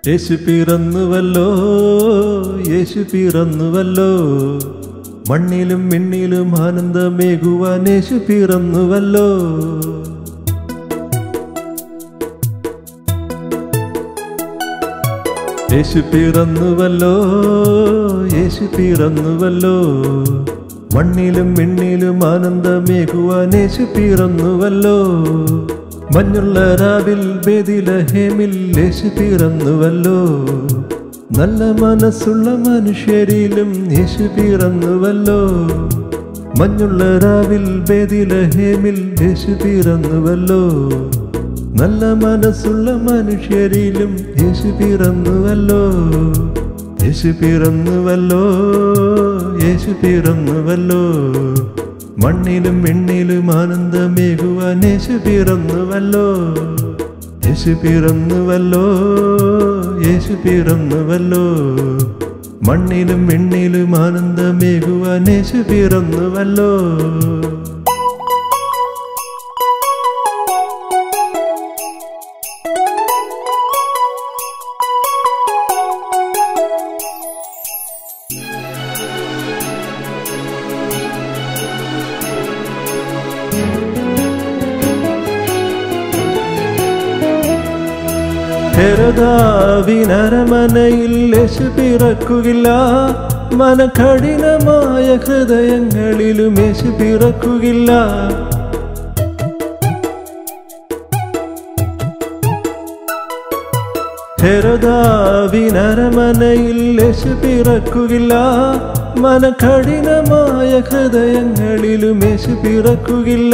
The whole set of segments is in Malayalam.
യേശു പിറന്നുവല്ലോ യേശു പിറന്നുവല്ലോ മണ്ണിലും മിണ്ണിലും ആനന്ദമേകുവാൻ യേശു പിറന്നുവല്ലോ യേശു പിറന്നുവല്ലോ യേശു പിറന്നുവല്ലോ മണ്ണിലും മിണ്ണിലും ആനന്ദമേകുവാൻ യേശു പിറന്നുവല്ലോ മഞ്ഞുള്ള രാവിൽ ബേദിലഹേമിൽ യേശു പിറന്നുവല്ലോ നല്ല മനസ്സുള്ള മനുഷ്യരിലും യേശു പിറന്നുവല്ലോ മഞ്ഞുള്ള രാവിൽ ബേദിലഹേമിൽ യേശു പിറന്നുവല്ലോ നല്ല മനസ്സുള്ള മനുഷ്യരിലും യേശു പിറന്നുവല്ലോ യേശു പിറന്നുവല്ലോ യേശു പിറന്നുവല്ലോ മണ്ണിലും മിണ്ണിലും ആനന്ദമേകുവാൻ യേശു പിറന്നുവല്ലോ യേശു പിറന്നുവല്ലോ യേശു പിറന്നുവല്ലോ മണ്ണിലും മിണ്ണിലും ആനന്ദമേകുവാൻ യേശു പിറന്നുവല്ലോ ഹെരദാവിനരമനയിൽ യേശു പിറക്കുകില്ല മനകഠിനമായ ഹൃദയങ്ങളിലും യേശു പിറക്കുകില്ല ഹെരദാവിനരമനയിൽ യേശു പിറക്കുകില്ല മനകഠിനമായ ഹൃദയങ്ങളിലും യേശു പിറക്കുകില്ല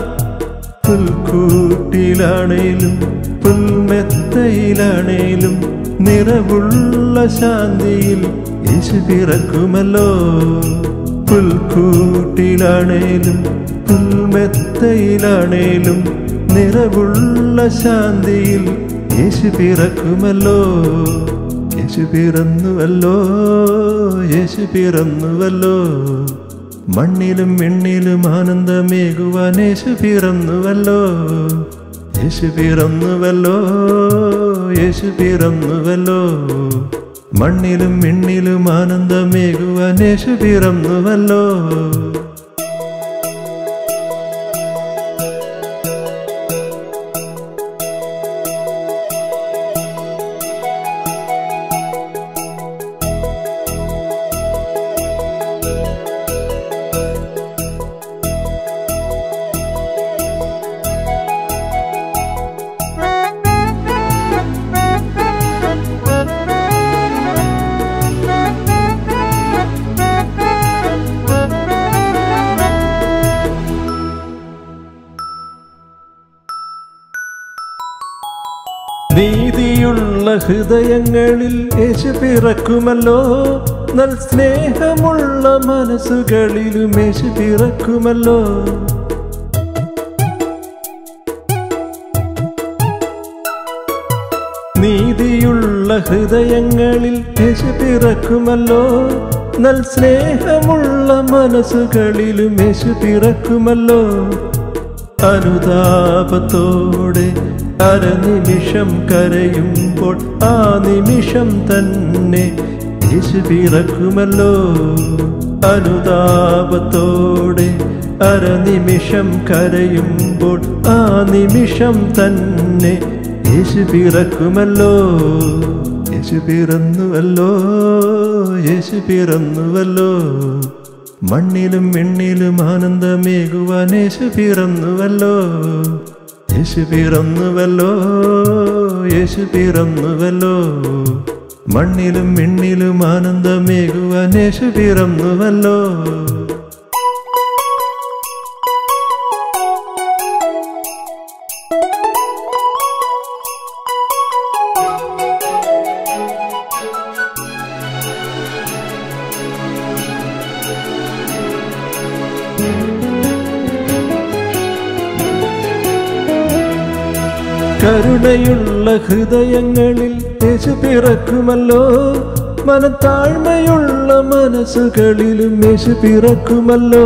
പുൽക്കൂട്ടിലാണേലും പുൽമെത്തയിലാണേലും നിറവുള്ള ശാന്തിയിൽ യേശു പിറക്കുമല്ലോ പുൽക്കൂട്ടിലാണേലും പുൽമെത്തയിലാണേലും നിറവുള്ള ശാന്തിയിൽ യേശു പിറക്കുമല്ലോ യേശു പിറന്നുവല്ലോ യേശു പിറന്നുവല്ലോ മണ്ണിലും മിണ്ണിലും ആനന്ദമേകുവാൻ യേശു പിറന്നുവല്ലോ യേശു പിറന്നുവല്ലോ യേശു പിറന്നുവല്ലോ മണ്ണിലും മിണ്ണിലും ആനന്ദമേകുവാൻ യേശു പിറന്നുവല്ലോ നീതിയുള്ള ഹൃദയങ്ങളിൽ യേശു പിറക്കുമല്ലോ നൽ സ്നേഹമുള്ള മനസ്സുകളിലും യേശു പിറക്കുമല്ലോ നീതിയുള്ള ഹൃദയങ്ങളിൽ യേശു പിറക്കുമല്ലോ നൽ സ്നേഹമുള്ള മനസ്സുകളിലും യേശു പിറക്കുമല്ലോ അനുതാപത്തോടെ അരനിമിഷം കരയുമ്പോൾ ആ നിമിഷം തന്നെ യേശു പിറക്കുമല്ലോ അനുതാപത്തോടെ അരനിമിഷം കരയുമ്പോൾ ആ നിമിഷം തന്നെ യേശു പിറക്കുമല്ലോ യേശു പിറന്നുവല്ലോ യേശു പിറന്നുവല്ലോ മണ്ണിലും മിണ്ണിലും ആനന്ദമേകുവാൻ യേശു പിറന്നുവല്ലോ യേശു പിറന്നുവല്ലോ യേശു പിറന്നുവല്ലോ മണ്ണിലും മിണ്ണിലും ആനന്ദമേകുവാൻ യേശു പിറന്നുവല്ലോ കരുണയുള്ള ഹൃദയങ്ങളിൽ യേശു പിറക്കുമല്ലോ മനത്താഴ്മയുള്ള മനസ്സുകളിലും യേശു പിറക്കുമല്ലോ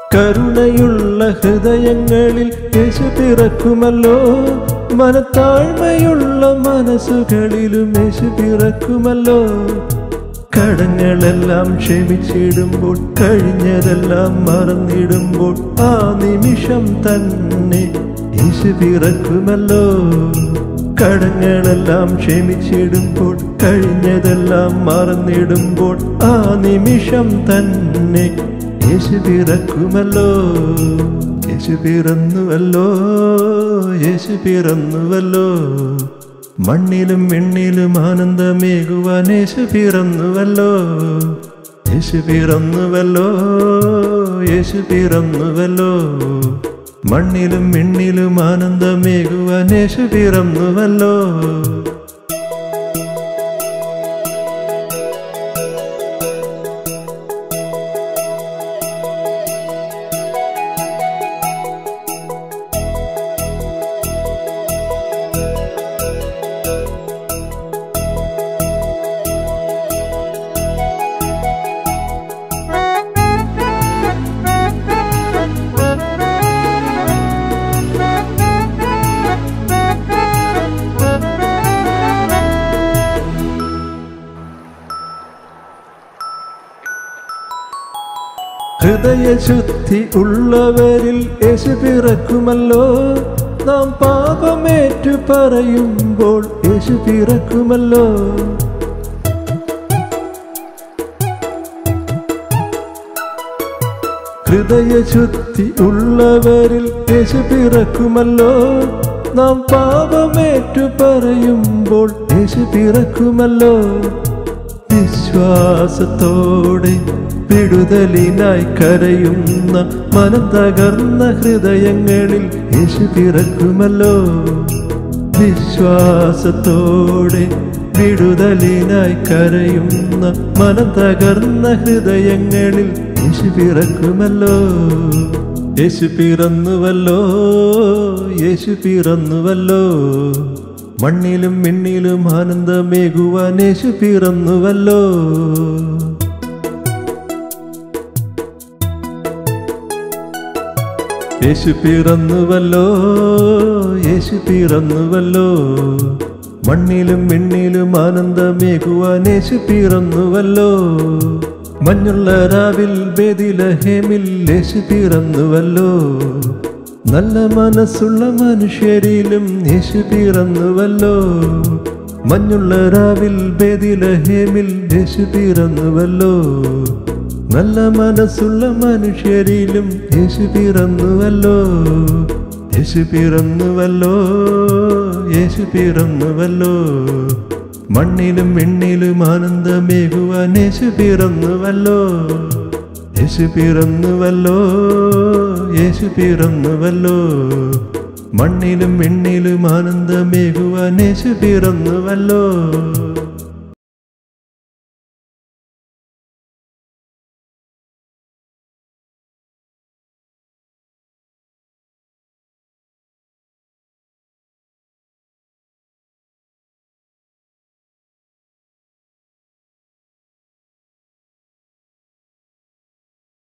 കരുണയുള്ള ഹൃദയങ്ങളിൽ യേശു പിറക്കുമല്ലോ മനത്താഴ്മയുള്ള മനസ്സുകളിലും യേശു പിറക്കുമല്ലോ കടങ്ങളെല്ലാം ക്ഷമിച്ചിടുമ്പോൾ കഴിഞ്ഞതെല്ലാം മറന്നിടുമ്പോൾ ആ നിമിഷം തന്നെ യേശു പിറക്കുമല്ലോ കടങ്ങളെല്ലാം ക്ഷമിച്ചിടുമ്പോൾ കഴിഞ്ഞതെല്ലാം മറന്നിടുമ്പോൾ ആ നിമിഷം തന്നെ യേശു പിറക്കുമല്ലോ യേശു പിറന്നുവല്ലോ യേശു പിറന്നുവല്ലോ മണ്ണിലും വെണ്ണിലും ആനന്ദമേകുവാൻ യേശു പിറന്നുവല്ലോ യേശു പിറന്നുവല്ലോ യേശു പിറന്നുവല്ലോ മണ്ണിലും വെണ്ണിലും ആനന്ദമേകുവാൻ യേശു പിറന്നുവല്ലോ ഹൃദയശുദ്ധി ഉള്ളവരിൽ യേശു പിറക്കുമല്ലോ നാം പാപമേറ്റു പറയുമ്പോൾ യേശു പിറക്കുമല്ലോ ഹൃദയശുദ്ധി ഉള്ളവരിൽ യേശു പിറക്കുമല്ലോ നാം പാപമേറ്റു പറയുമ്പോൾ യേശു പിറക്കുമല്ലോ വിശ്വാസത്തോടെ വിടുതലിനായി കരയുന്ന മനം തകർന്ന ഹൃദയങ്ങളിൽ യേശു പിറക്കുമല്ലോ വിശ്വാസത്തോടെ വിടുതലിനായി കരയുന്ന മനം തകർന്ന ഹൃദയങ്ങളിൽ യേശു പിറക്കുമല്ലോ യേശു പിറന്നുവല്ലോ യേശു പിറന്നുവല്ലോ മണ്ണിലും മിണ്ണിലും ആനന്ദമേകുവാൻ യേശു പിറന്നുവല്ലോ യേശു പിറന്നുവല്ലോ യേശു പിറന്നുവല്ലോ മണ്ണിലും മിണ്ണിലും ആനന്ദമേകുവാൻ യേശു പിറന്നുവല്ലോ മഞ്ഞുള്ള രാവിൽ ബേദിലഹേമിൽ യേശു പിറന്നുവല്ലോ നല്ല മനസ്സുള്ള മനുഷ്യരിലും യേശു പിറന്നുവല്ലോ മഞ്ഞുള്ള രാവിൽ ബേദിലഹേമിൽ യേശു പിറന്നുവല്ലോ നല്ല മനസ്സുള്ള മനുഷ്യരിലും യേശു പിറന്നുവല്ലോ യേശു പിറന്നുവല്ലോ യേശു പിറന്നുവല്ലോ മണ്ണിലും വെണ്ണിലും ആനന്ദമേകുവാൻ യേശു പിറന്നുവല്ലോ യേശു പിറന്നുവല്ലോ യേശു പിറന്നുവല്ലോ മണ്ണിലും വെണ്ണിലും ആനന്ദമേകുവാൻ യേശു പിറന്നുവല്ലോ